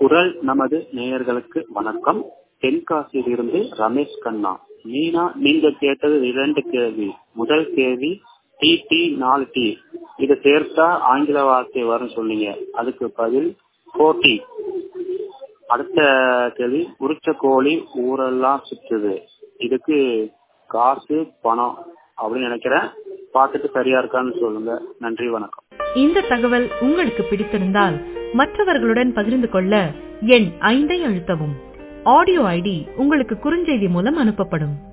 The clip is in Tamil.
குரல் நமது நேயர்களுக்கு வணக்கம் தென்காசியிலிருந்து ரமேஷ் கண்ணா மீனா நீங்க கேட்டது இரண்டு கேள்வி முதல் கேள்வி டி டி நாலு டி இதை சேர்த்தா ஆங்கில வார்த்தை வரும் சொன்னீங்க அதுக்கு பதில் போட்டி அடுத்த கேள்வி உரிச்ச கோழி ஊரெல்லாம் சுற்றுது இதுக்கு காசு பணம் அப்படின்னு நினைக்கிறேன் பார்த்துட்டு சரியா இருக்கான்னு சொல்லுங்க நன்றி வணக்கம் இந்த தகவல் உங்களுக்கு பிடித்திருந்தால் மற்றவர்களுடன் பகிர்ந்து கொள்ள எண் ஐந்தை அழுத்தவும் ஆடியோ ஐடி உங்களுக்கு குறுஞ்செய்தி மூலம் அனுப்பப்படும்